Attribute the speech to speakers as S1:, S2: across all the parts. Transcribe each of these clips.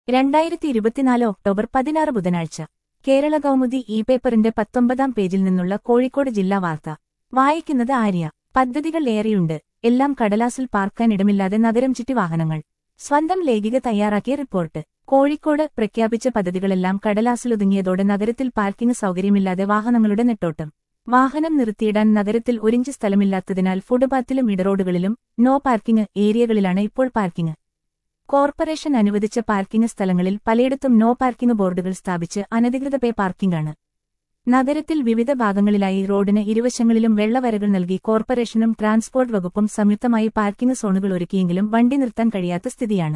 S1: രണ്ടായിരത്തി ഇരുപത്തിനാല് ഒക്ടോബർ പതിനാറ് ബുധനാഴ്ച കേരള കൗമുദി ഇ പേപ്പറിന്റെ പത്തൊമ്പതാം പേജിൽ നിന്നുള്ള കോഴിക്കോട് ജില്ലാ വാർത്ത വായിക്കുന്നത് ആര്യ പദ്ധതികൾ ഏറെയുണ്ട് എല്ലാം കടലാസിൽ പാർക്കാനിടമില്ലാതെ നഗരം ചുറ്റി വാഹനങ്ങൾ സ്വന്തം ലേഖിക തയ്യാറാക്കിയ റിപ്പോർട്ട് കോഴിക്കോട് പ്രഖ്യാപിച്ച പദ്ധതികളെല്ലാം കടലാസിലൊതുങ്ങിയതോടെ നഗരത്തിൽ പാർക്കിംഗ് സൗകര്യമില്ലാതെ വാഹനങ്ങളുടെ നെട്ടോട്ടം വാഹനം നിർത്തിയിടാൻ നഗരത്തിൽ ഒരിഞ്ച് സ്ഥലമില്ലാത്തതിനാൽ ഫുട്പാത്തിലും ഇടറോഡുകളിലും നോ പാർക്കിംഗ് ഏരിയകളിലാണ് ഇപ്പോൾ പാർക്കിംഗ് കോർപ്പറേഷൻ അനുവദിച്ച പാർക്കിംഗ് സ്ഥലങ്ങളിൽ പലയിടത്തും നോ പാർക്കിംഗ് ബോർഡുകൾ സ്ഥാപിച്ച് അനധികൃത പേ പാർക്കിംഗാണ് നഗരത്തിൽ വിവിധ ഭാഗങ്ങളിലായി റോഡിന് ഇരുവശങ്ങളിലും വെള്ളവരകൾ നൽകി കോർപ്പറേഷനും ട്രാൻസ്പോർട്ട് വകുപ്പും സംയുക്തമായി പാർക്കിംഗ് സോണുകൾ ഒരുക്കിയെങ്കിലും വണ്ടി നിർത്താൻ കഴിയാത്ത സ്ഥിതിയാണ്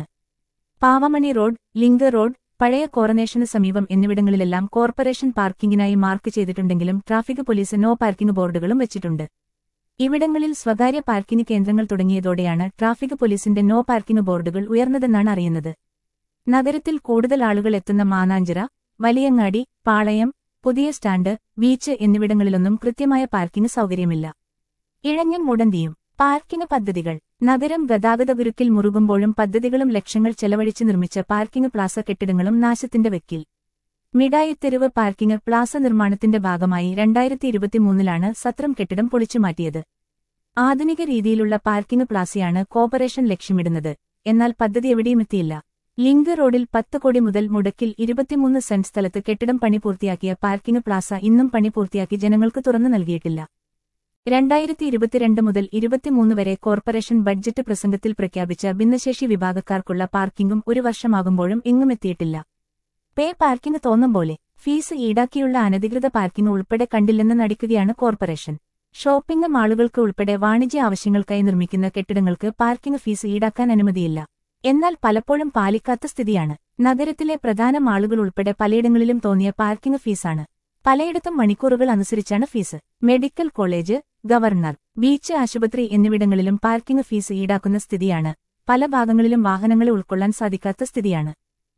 S1: പാവമണി റോഡ് ലിങ്ക് റോഡ് പഴയ കോറനേഷന് സമീപം എന്നിവിടങ്ങളിലെല്ലാം കോർപ്പറേഷൻ പാർക്കിംഗിനായി മാർക്ക് ചെയ്തിട്ടുണ്ടെങ്കിലും ട്രാഫിക് പോലീസ് നോ പാർക്കിംഗ് ബോർഡുകളും വെച്ചിട്ടുണ്ട് ഇവിടങ്ങളിൽ സ്വകാര്യ പാർക്കിംഗ് കേന്ദ്രങ്ങൾ തുടങ്ങിയതോടെയാണ് ട്രാഫിക് പോലീസിന്റെ നോ പാർക്കിംഗ് ബോർഡുകൾ ഉയർന്നതെന്നാണ് അറിയുന്നത് നഗരത്തിൽ കൂടുതൽ ആളുകൾ എത്തുന്ന മാനാഞ്ചിറ വലിയങ്ങാടി പാളയം പുതിയ സ്റ്റാൻഡ് ബീച്ച് എന്നിവിടങ്ങളിലൊന്നും കൃത്യമായ പാർക്കിംഗ് സൗകര്യമില്ല ഇഴഞ്ഞും മുടന്തിയും പാർക്കിംഗ് പദ്ധതികൾ നഗരം ഗതാഗതഗുരുക്കിൽ മുറുകുമ്പോഴും പദ്ധതികളും ലക്ഷങ്ങൾ ചെലവഴിച്ച് നിർമ്മിച്ച പാർക്കിംഗ് പ്ലാസ കെട്ടിടങ്ങളും നാശത്തിന്റെ വെക്കിൽ മിഠായിത്തെരുവ് പാർക്കിംഗ് പ്ലാസ നിർമ്മാണത്തിന്റെ ഭാഗമായി രണ്ടായിരത്തി ഇരുപത്തിമൂന്നിലാണ് സത്രം കെട്ടിടം പൊളിച്ചുമാറ്റിയത് ആധുനിക രീതിയിലുള്ള പാർക്കിംഗ് പ്ലാസയാണ് കോർപ്പറേഷൻ ലക്ഷ്യമിടുന്നത് എന്നാൽ പദ്ധതി എവിടെയും എത്തിയില്ല ലിങ്ക് റോഡിൽ പത്ത് കോടി മുതൽ മുടക്കിൽ ഇരുപത്തിമൂന്ന് സെന്റ് സ്ഥലത്ത് കെട്ടിടം പണി പൂർത്തിയാക്കിയ പാർക്കിംഗ് പ്ലാസ ഇന്നും പണി പൂർത്തിയാക്കി ജനങ്ങൾക്ക് തുറന്നു നൽകിയിട്ടില്ല രണ്ടായിരത്തി ഇരുപത്തിരണ്ട് മുതൽ ഇരുപത്തിമൂന്ന് വരെ കോർപ്പറേഷൻ ബഡ്ജറ്റ് പ്രസംഗത്തിൽ പ്രഖ്യാപിച്ച ഭിന്നശേഷി വിഭാഗക്കാർക്കുള്ള പാർക്കിംഗും ഒരു വർഷമാകുമ്പോഴും എങ്ങുമെത്തിയിട്ടില്ല പേ പാർക്കിംഗ് തോന്നും പോലെ ഫീസ് ഈടാക്കിയുള്ള അനധികൃത പാർക്കിംഗ് ഉൾപ്പെടെ കണ്ടില്ലെന്ന് നടിക്കുകയാണ് കോർപ്പറേഷൻ ഷോപ്പിംഗ് മാളുകൾക്ക് ഉൾപ്പെടെ വാണിജ്യ ആവശ്യങ്ങൾക്കായി നിർമ്മിക്കുന്ന കെട്ടിടങ്ങൾക്ക് പാർക്കിംഗ് ഫീസ് ഈടാക്കാൻ അനുമതിയില്ല എന്നാൽ പലപ്പോഴും പാലിക്കാത്ത സ്ഥിതിയാണ് നഗരത്തിലെ പ്രധാന മാളുകൾ ഉൾപ്പെടെ പലയിടങ്ങളിലും തോന്നിയ പാർക്കിംഗ് ഫീസാണ് പലയിടത്തും മണിക്കൂറുകൾ അനുസരിച്ചാണ് fees medical college governor beach ആശുപത്രി എന്നിവിടങ്ങളിലും പാർക്കിംഗ് ഫീസ് ഈടാക്കുന്ന സ്ഥിതിയാണ് പല ഭാഗങ്ങളിലും വാഹനങ്ങളെ ഉൾക്കൊള്ളാൻ സാധിക്കാത്ത സ്ഥിതിയാണ്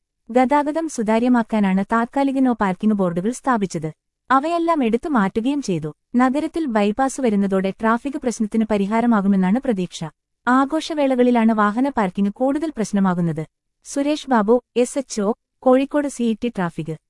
S1: ഗതാഗതം സുതാര്യമാക്കാനാണ് താത്കാലിക നോ പാർക്കിംഗ് ബോർഡുകൾ സ്ഥാപിച്ചത് അവയെല്ലാം എടുത്തു മാറ്റുകയും ചെയ്തു നഗരത്തിൽ ബൈപ്പാസ് വരുന്നതോടെ ട്രാഫിക് പ്രശ്നത്തിന് പരിഹാരമാകുമെന്നാണ് പ്രതീക്ഷ ആഘോഷവേളകളിലാണ് വാഹന പാർക്കിംഗ് കൂടുതൽ പ്രശ്നമാകുന്നത് Suresh Babu S HO Kozhikode CET traffic